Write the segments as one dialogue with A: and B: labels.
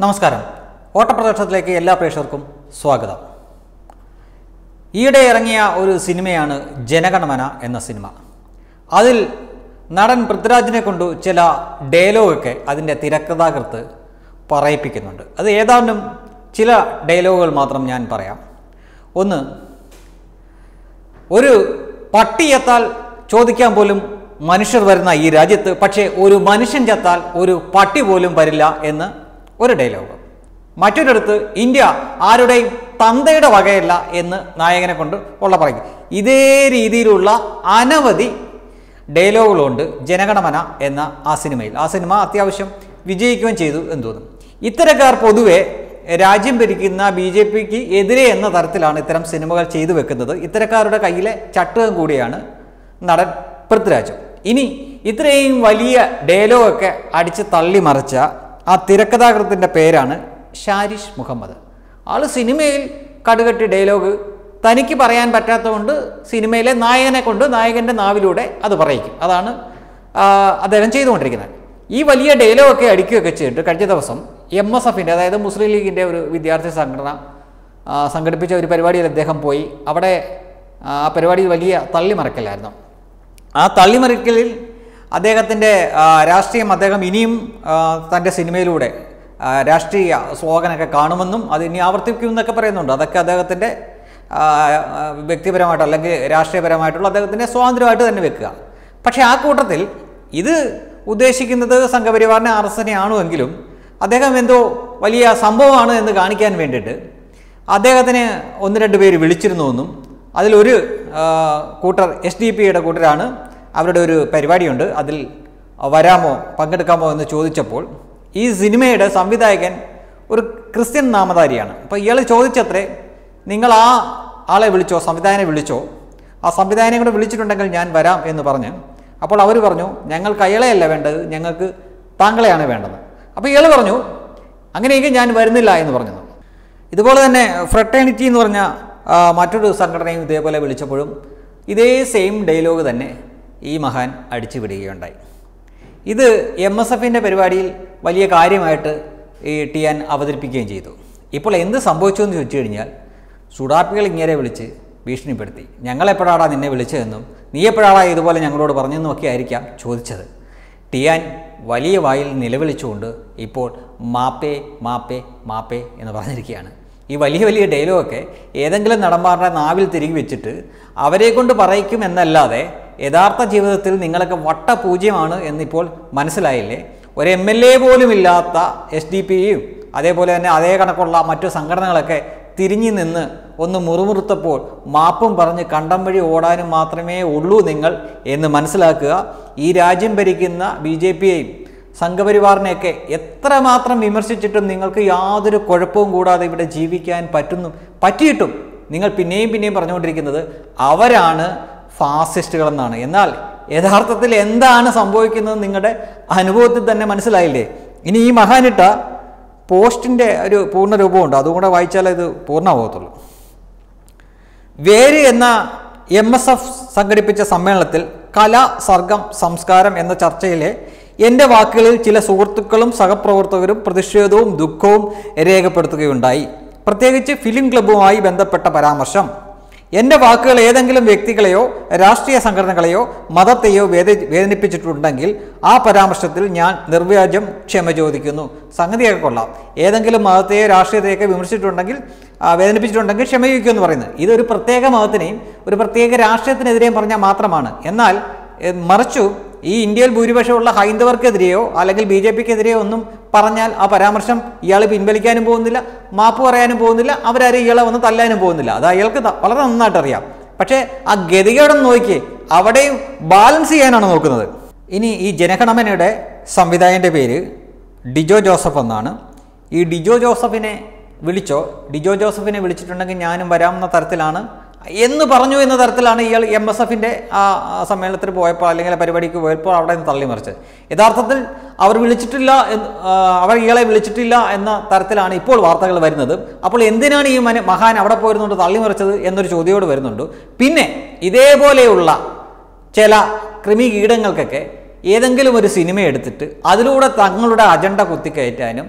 A: നമസ്കാരം ഓട്ടപ്രദർശനത്തിലേക്ക് എല്ലാ പ്രേക്ഷകർക്കും സ്വാഗതം ഈയിടെ ഇറങ്ങിയ ഒരു സിനിമയാണ് ജനഗണമന എന്ന സിനിമ അതിൽ നടൻ പൃഥ്വിരാജിനെ കൊണ്ട് ചില ഡയലോഗൊക്കെ അതിൻ്റെ തിരക്കഥാകൃത്ത് പറയിപ്പിക്കുന്നുണ്ട് അത് ഏതാണ്ടും ചില ഡയലോഗുകൾ മാത്രം ഞാൻ പറയാം ഒന്ന് ഒരു പട്ടി ചത്താൽ ചോദിക്കാൻ പോലും മനുഷ്യർ വരുന്ന ഈ രാജ്യത്ത് പക്ഷേ ഒരു മനുഷ്യൻ ചത്താൽ ഒരു പട്ടി പോലും വരില്ല എന്ന് ഒരു ഡയലോഗ് മറ്റൊരിടത്ത് ഇന്ത്യ ആരുടെയും തന്തയുടെ വകയല്ല എന്ന് നായകനെ കൊണ്ട് ഉള്ള പറയും ഇതേ രീതിയിലുള്ള അനവധി ഡയലോഗുകളുണ്ട് ജനഗണമന എന്ന ആ സിനിമയിൽ ആ സിനിമ അത്യാവശ്യം വിജയിക്കുകയും ചെയ്തു എന്ന് തോന്നുന്നു ഇത്തരക്കാർ പൊതുവെ രാജ്യം ഭരിക്കുന്ന ബി ജെ പിക്ക് എതിരെ എന്ന തരത്തിലാണ് ഇത്തരം സിനിമകൾ ചെയ്തു വെക്കുന്നത് ഇത്തരക്കാരുടെ കയ്യിലെ ചട്ടുകം കൂടിയാണ് നടൻ പൃഥ്വിരാജ് ഇനി ഇത്രയും വലിയ ഡയലോഗൊക്കെ അടിച്ച് തള്ളിമറിച്ച ആ തിരക്കഥാകൃത്തിൻ്റെ പേരാണ് ഷാരിഷ് മുഹമ്മദ് ആൾ സിനിമയിൽ കടുകട്ടി ഡയലോഗ് തനിക്ക് പറയാൻ പറ്റാത്തതുകൊണ്ട് സിനിമയിലെ നായകനെ കൊണ്ട് നായകൻ്റെ നാവിലൂടെ അത് പറയിക്കും അതാണ് ആ, അദ്ദേഹം ചെയ്തുകൊണ്ടിരിക്കുന്നത് ഈ വലിയ ഡയലോഗൊക്കെ അടിക്കുകയൊക്കെ ചെയ്തിട്ട് കഴിഞ്ഞ ദിവസം എം എസ് എഫിൻ്റെ അതായത് മുസ്ലിം ലീഗിൻ്റെ ഒരു വിദ്യാർത്ഥി സംഘടന ആ, സംഘടിപ്പിച്ച ഒരു പരിപാടിയിൽ അദ്ദേഹം പോയി അവിടെ ആ പരിപാടി വലിയ തള്ളിമറക്കലായിരുന്നു ആ തള്ളിമറിക്കലിൽ അദ്ദേഹത്തിൻ്റെ ആ, രാഷ്ട്രീയം അദ്ദേഹം ഇനിയും ആ, തൻ്റെ സിനിമയിലൂടെ ആ, രാഷ്ട്രീയ സ്ലോഗനൊക്കെ കാണുമെന്നും അത് ഇനി ആവർത്തിക്കുമെന്നൊക്കെ പറയുന്നുണ്ട് അതൊക്കെ അദ്ദേഹത്തിൻ്റെ ആ, ആ, വ്യക്തിപരമായിട്ട് അല്ലെങ്കിൽ രാഷ്ട്രീയപരമായിട്ടുള്ള അദ്ദേഹത്തിൻ്റെ സ്വാതന്ത്ര്യമായിട്ട് തന്നെ വെക്കുക പക്ഷേ ആ കൂട്ടത്തിൽ ഇത് ഉദ്ദേശിക്കുന്നത് സംഘപരിവാറിനെ ആർ എസ് എനെ ആണുവെങ്കിലും അദ്ദേഹം എന്തോ വലിയ സംഭവമാണ് എന്ന് കാണിക്കാൻ വേണ്ടിയിട്ട് അദ്ദേഹത്തിന് ഒന്ന് രണ്ട് പേര് വിളിച്ചിരുന്നുവെന്നും അതിലൊരു ആ, കൂട്ടർ എസ് ഡി പിയുടെ കൂട്ടരാണ് അവരുടെ ഒരു പരിപാടിയുണ്ട് അതിൽ വരാമോ പങ്കെടുക്കാമോ എന്ന് ചോദിച്ചപ്പോൾ ഈ സിനിമയുടെ സംവിധായകൻ ഒരു ക്രിസ്ത്യൻ നാമധാരിയാണ് അപ്പോൾ ഇയാൾ ചോദിച്ചത്രേ നിങ്ങൾ ആ ആളെ വിളിച്ചോ സംവിധായകനെ വിളിച്ചോ ആ സംവിധായകനെ കൂടെ വിളിച്ചിട്ടുണ്ടെങ്കിൽ ഞാൻ വരാം എന്ന് പറഞ്ഞ് അപ്പോൾ അവർ പറഞ്ഞു ഞങ്ങൾക്ക് അയാളെയല്ല വേണ്ടത് ഞങ്ങൾക്ക് താങ്കളെയാണ് വേണ്ടത് അപ്പോൾ ഇയാൾ പറഞ്ഞു അങ്ങനെയെങ്കിൽ ഞാൻ വരുന്നില്ല എന്ന് പറഞ്ഞു ഇതുപോലെ തന്നെ ഫ്രട്ടേണിറ്റി എന്ന് പറഞ്ഞ ആ, മറ്റൊരു സംഘടനയും ഇതേപോലെ വിളിച്ചപ്പോഴും ഇതേ സെയിം ഡയലോഗ് തന്നെ ഈ മഹാൻ അടിച്ചു വിടുകയുണ്ടായി ഇത് എം എസ് എഫിൻ്റെ പരിപാടിയിൽ വലിയ കാര്യമായിട്ട് ഈ ടിയാൻ അവതരിപ്പിക്കുകയും ചെയ്തു ഇപ്പോൾ എന്ത് സംഭവിച്ചു എന്ന് ചോദിച്ചു കഴിഞ്ഞാൽ സുഡാപ്പികൾ ഇങ്ങനെ വിളിച്ച് ഭീഷണിപ്പെടുത്തി ഞങ്ങളെപ്പോഴാടാ നിന്നെ വിളിച്ചതെന്നും നീ എപ്പോഴാടാ ഇതുപോലെ ഞങ്ങളോട് പറഞ്ഞെന്നും ഒക്കെ ആയിരിക്കാം ചോദിച്ചത് ടിയാൻ വലിയ വായിൽ നിലവിളിച്ചുകൊണ്ട് ഇപ്പോൾ മാപ്പേ മാപ്പേ മാപ്പേ എന്ന് പറഞ്ഞിരിക്കുകയാണ് ഈ വലിയ വലിയ ഡയലോഗൊക്കെ ഏതെങ്കിലും നടന്മാരുടെ നാവിൽ തിരികെ വെച്ചിട്ട് അവരെ കൊണ്ട് പറയിക്കും എന്നല്ലാതെ യഥാർത്ഥ ജീവിതത്തിൽ നിങ്ങളൊക്കെ വട്ടപൂജ്യമാണ് എന്നിപ്പോൾ മനസ്സിലായില്ലേ ഒരു എം എൽ എ പോലും ഇല്ലാത്ത എസ് ഡി പിയും അതേപോലെ തന്നെ അതേ കണക്കുള്ള മറ്റു സംഘടനകളൊക്കെ തിരിഞ്ഞു നിന്ന് ഒന്ന് മുറുമുറുത്തപ്പോൾ മാപ്പും പറഞ്ഞ് കണ്ടം വഴി ഓടാനും മാത്രമേ ഉള്ളൂ നിങ്ങൾ എന്ന് മനസ്സിലാക്കുക ഈ രാജ്യം ഭരിക്കുന്ന ബി ജെ പിയെയും സംഘപരിവാറിനെയൊക്കെ എത്രമാത്രം വിമർശിച്ചിട്ടും നിങ്ങൾക്ക് യാതൊരു കുഴപ്പവും കൂടാതെ ഇവിടെ ജീവിക്കാൻ പറ്റുന്നു പറ്റിയിട്ടും നിങ്ങൾ പിന്നെയും പിന്നെയും പറഞ്ഞുകൊണ്ടിരിക്കുന്നത് അവരാണ് ഫാസിസ്റ്റുകളെന്നാണ് എന്നാൽ യഥാർത്ഥത്തിൽ എന്താണ് സംഭവിക്കുന്നത് നിങ്ങളുടെ അനുഭവത്തിൽ തന്നെ മനസ്സിലായില്ലേ ഇനി ഈ മഹാനിട്ട പോസ്റ്റിൻ്റെ ഒരു പൂർണ്ണ രൂപമുണ്ട് അതും കൂടെ വായിച്ചാലേ ഇത് പൂർണ്ണമാകത്തുള്ളൂ വേര് എന്ന എം എസ് എഫ് സംഘടിപ്പിച്ച സമ്മേളനത്തിൽ കല സർഗം സംസ്കാരം എന്ന ചർച്ചയിലെ എൻ്റെ വാക്കുകളിൽ ചില സുഹൃത്തുക്കളും സഹപ്രവർത്തകരും പ്രതിഷേധവും ദുഃഖവും രേഖപ്പെടുത്തുകയുണ്ടായി പ്രത്യേകിച്ച് ഫിലിം ക്ലബ്ബുമായി ബന്ധപ്പെട്ട പരാമർശം എൻ്റെ വാക്കുകൾ ഏതെങ്കിലും വ്യക്തികളെയോ രാഷ്ട്രീയ സംഘടനകളെയോ മതത്തെയോ വേദ വേദനിപ്പിച്ചിട്ടുണ്ടെങ്കിൽ ആ പരാമർശത്തിൽ ഞാൻ നിർവ്യാജം ക്ഷമ ചോദിക്കുന്നു സംഗതിയൊക്കെ കൊള്ളാം ഏതെങ്കിലും മതത്തെയോ രാഷ്ട്രീയത്തെയൊക്കെ വിമർശിച്ചിട്ടുണ്ടെങ്കിൽ ആ, വേദനിപ്പിച്ചിട്ടുണ്ടെങ്കിൽ ക്ഷമ ചോദിക്കുമെന്ന് എന്ന് പറയുന്നത് ഇതൊരു പ്രത്യേക മതത്തിനെയും ഒരു പ്രത്യേക രാഷ്ട്രീയത്തിനെതിരെയും പറഞ്ഞാൽ മാത്രമാണ് എന്നാൽ എ, മറിച്ചു ഈ ഇന്ത്യയിൽ ഭൂരിപക്ഷമുള്ള ഹൈന്ദവർക്കെതിരെയോ അല്ലെങ്കിൽ ബി ജെ പിക്കെതിരെയോ ഒന്നും പറഞ്ഞാൽ ആ പരാമർശം ഇയാൾ പിൻവലിക്കാനും പോകുന്നില്ല മാപ്പ് പറയാനും പോകുന്നില്ല അവരാരും ഇയാളെ വന്ന് തല്ലാനും പോകുന്നില്ല അത് അയാൾക്ക് ത- വളരെ നന്നായിട്ട് അറിയാം പക്ഷേ ആ ഗതികേടൊന്ന് നോക്കിയേ അവിടെയും ബാലൻസ് ചെയ്യാനാണ് നോക്കുന്നത് ഇനി ഈ ജനഗണമനയുടെ സംവിധായകൻ്റെ പേര് ഡിജോ ജോസഫ് എന്നാണ് ഈ ഡിജോ ജോസഫിനെ വിളിച്ചോ ഡിജോ ജോസഫിനെ വിളിച്ചിട്ടുണ്ടെങ്കിൽ ഞാനും വരാമെന്ന തരത്തിലാണ് എന്ന് പറഞ്ഞു എന്ന തരത്തിലാണ് ഇയാൾ എം എസ് എഫിൻ്റെ ആ ആ സമ്മേളനത്തിൽ പോയപ്പോൾ അല്ലെങ്കിൽ ആ പരിപാടിക്ക് പോയപ്പോൾ അവിടെ നിന്ന് തള്ളിമറിച്ചത് യഥാർത്ഥത്തിൽ അവർ വിളിച്ചിട്ടില്ല എന്ന് ആ, അവർ ഇയാളെ വിളിച്ചിട്ടില്ല എന്ന തരത്തിലാണ് ഇപ്പോൾ വാർത്തകൾ വരുന്നത് അപ്പോൾ എന്തിനാണ് ഈ മന മഹാൻ അവിടെ പോയിരുന്നുകൊണ്ട് തള്ളിമറിച്ചത് എന്നൊരു ചോദ്യമോട് വരുന്നുണ്ട് പിന്നെ ഇതേപോലെയുള്ള ചില കൃമി കീടങ്ങൾക്കൊക്കെ ഏതെങ്കിലും ഒരു സിനിമ എടുത്തിട്ട് അതിലൂടെ തങ്ങളുടെ അജണ്ട കുത്തിക്കയറ്റാനും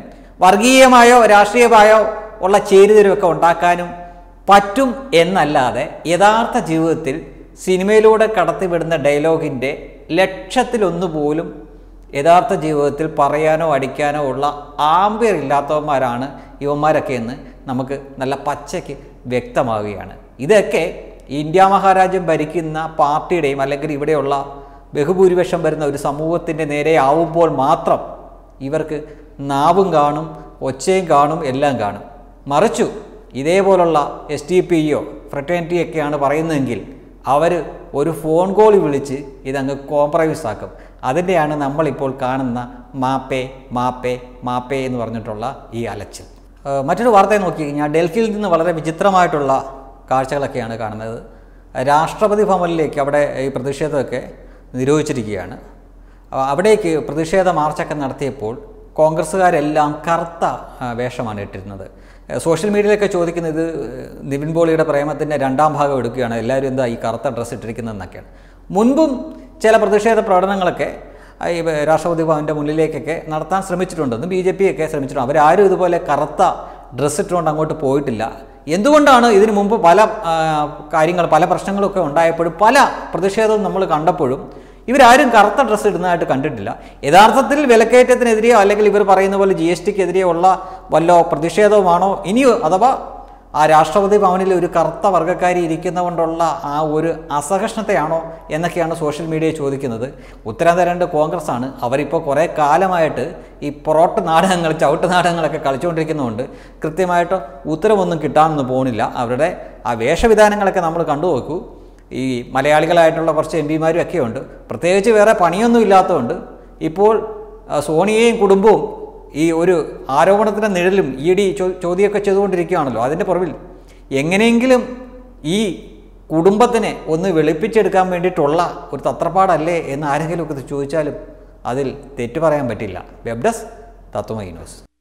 A: വർഗീയമായോ രാഷ്ട്രീയമായോ ഉള്ള ചേരിതിരിവൊക്കെ ഉണ്ടാക്കാനും പറ്റും എന്നല്ലാതെ യഥാർത്ഥ ജീവിതത്തിൽ സിനിമയിലൂടെ കടത്തിവിടുന്ന ഡയലോഗിൻ്റെ ലക്ഷത്തിലൊന്നു പോലും യഥാർത്ഥ ജീവിതത്തിൽ പറയാനോ അടിക്കാനോ ഉള്ള ആംബിയർ ഇല്ലാത്തവന്മാരാണ് ഇവന്മാരൊക്കെ എന്ന് നമുക്ക് നല്ല പച്ചയ്ക്ക് വ്യക്തമാവുകയാണ് ഇതൊക്കെ ഇന്ത്യ മഹാരാജ്യം ഭരിക്കുന്ന പാർട്ടിയുടെയും അല്ലെങ്കിൽ ഇവിടെയുള്ള ബഹുഭൂരിപക്ഷം വരുന്ന ഒരു സമൂഹത്തിൻ്റെ നേരെ ആവുമ്പോൾ മാത്രം ഇവർക്ക് നാവും കാണും ഒച്ചയും കാണും എല്ലാം കാണും മറിച്ചു ഇതേപോലുള്ള എസ് ടി പിയോ ഫ്രട്ടേണിറ്റിയൊക്കെയാണ് പറയുന്നതെങ്കിൽ അവർ ഒരു ഫോൺ കോൾ വിളിച്ച് ഇതങ്ങ് കോംപ്രമൈസ് ആക്കും അതിൻ്റെയാണ് നമ്മളിപ്പോൾ കാണുന്ന മാപ്പേ മാപ്പേ മാപ്പേ എന്ന് പറഞ്ഞിട്ടുള്ള ഈ അലച്ചിൽ ഏഹ് മറ്റൊരു വാർത്തയെ നോക്കി കഴിഞ്ഞാൽ ഡൽഹിയിൽ നിന്ന് വളരെ വിചിത്രമായിട്ടുള്ള കാഴ്ചകളൊക്കെയാണ് കാണുന്നത് രാഷ്ട്രപതി ഭവനിലേക്ക് അവിടെ ഈ പ്രതിഷേധമൊക്കെ നിരോധിച്ചിരിക്കുകയാണ് അ- അവിടേക്ക് പ്രതിഷേധ മാർച്ചൊക്കെ നടത്തിയപ്പോൾ കോൺഗ്രസ്സുകാരെല്ലാം കറുത്ത ആ, വേഷമാണ് ഇട്ടിരുന്നത് ഏ, സോഷ്യൽ മീഡിയയിലൊക്കെ ചോദിക്കുന്നത് ഇത് നിവിൻ പോളിയുടെ പ്രേമത്തിൻ്റെ രണ്ടാം ഭാഗം എടുക്കുകയാണ് എല്ലാവരും എന്താ ഈ കറുത്ത ഡ്രസ്സ് ഇട്ടിരിക്കുന്നതെന്നൊക്കെയാണ് മുൻപും ചില പ്രതിഷേധ പ്രകടനങ്ങളൊക്കെ ആ, ഈ രാഷ്ട്രപതി ഭവൻ്റെ മുന്നിലേക്കൊക്കെ നടത്താൻ ശ്രമിച്ചിട്ടുണ്ടെന്ന് ബി ജെ പി ഒക്കെ ശ്രമിച്ചിട്ടുണ്ട് അവരാരും ഇതുപോലെ കറുത്ത ഡ്രസ്സ് ഇട്ടുകൊണ്ട് അങ്ങോട്ട് പോയിട്ടില്ല എന്തുകൊണ്ടാണ് ഇതിനു മുമ്പ് പല ആ, കാര്യങ്ങൾ പല പ്രശ്നങ്ങളൊക്കെ ഉണ്ടായപ്പോഴും പല പ്രതിഷേധവും നമ്മൾ കണ്ടപ്പോഴും ഇവരാരും കറുത്ത ഡ്രസ്സ് ഇടുന്നതായിട്ട് കണ്ടിട്ടില്ല യഥാർത്ഥത്തിൽ വിലക്കയറ്റത്തിനെതിരെയോ അല്ലെങ്കിൽ ഇവർ പറയുന്ന പോലെ ജി എസ് ടിക്കെതിരെയോ ഉള്ള വല്ല പ്രതിഷേധവുമാണോ ഇനിയോ അഥവാ ആ രാഷ്ട്രപതി ഭവനിൽ ഒരു കറുത്ത വർഗ്ഗക്കാരി ഇരിക്കുന്നതുകൊണ്ടുള്ള ആ ഒരു അസഹിഷ്ണുതയാണോ എന്നൊക്കെയാണ് സോഷ്യൽ മീഡിയ ചോദിക്കുന്നത് ഉത്തരം തരേണ്ട കോൺഗ്രസ് ആണ് അവരിപ്പോൾ കുറേ കാലമായിട്ട് ഈ പൊറോട്ട് നാടകങ്ങൾ ചവിട്ട് നാടകങ്ങളൊക്കെ കളിച്ചുകൊണ്ടിരിക്കുന്നതുകൊണ്ട് കൃത്യമായിട്ട് ഉത്തരവൊന്നും കിട്ടാനൊന്നും പോകുന്നില്ല അവരുടെ ആ വേഷവിധാനങ്ങളൊക്കെ നമ്മൾ കണ്ടു നോക്കൂ ഈ മലയാളികളായിട്ടുള്ള കുറച്ച് എം പിമാരും ഒക്കെ ഉണ്ട് പ്രത്യേകിച്ച് വേറെ പണിയൊന്നും ഇല്ലാത്തതുകൊണ്ട് ഇപ്പോൾ ആ, സോണിയയും കുടുംബവും ഈ ഒരു ആരോപണത്തിൻ്റെ നിഴലും ഇ ഡി ചോദ്യമൊക്കെ ചെയ്തുകൊണ്ടിരിക്കുകയാണല്ലോ അതിൻ്റെ പുറവിൽ എങ്ങനെയെങ്കിലും ഈ കുടുംബത്തിനെ ഒന്ന് വെളുപ്പിച്ചെടുക്കാൻ വേണ്ടിയിട്ടുള്ള ഒരു തത്രപ്പാടല്ലേ എന്ന് ആരെങ്കിലും ഒക്കെ ചോദിച്ചാലും അതിൽ തെറ്റു പറയാൻ പറ്റില്ല വെബ് ഡെസ്ക് തത്വമൈ ന്യൂസ്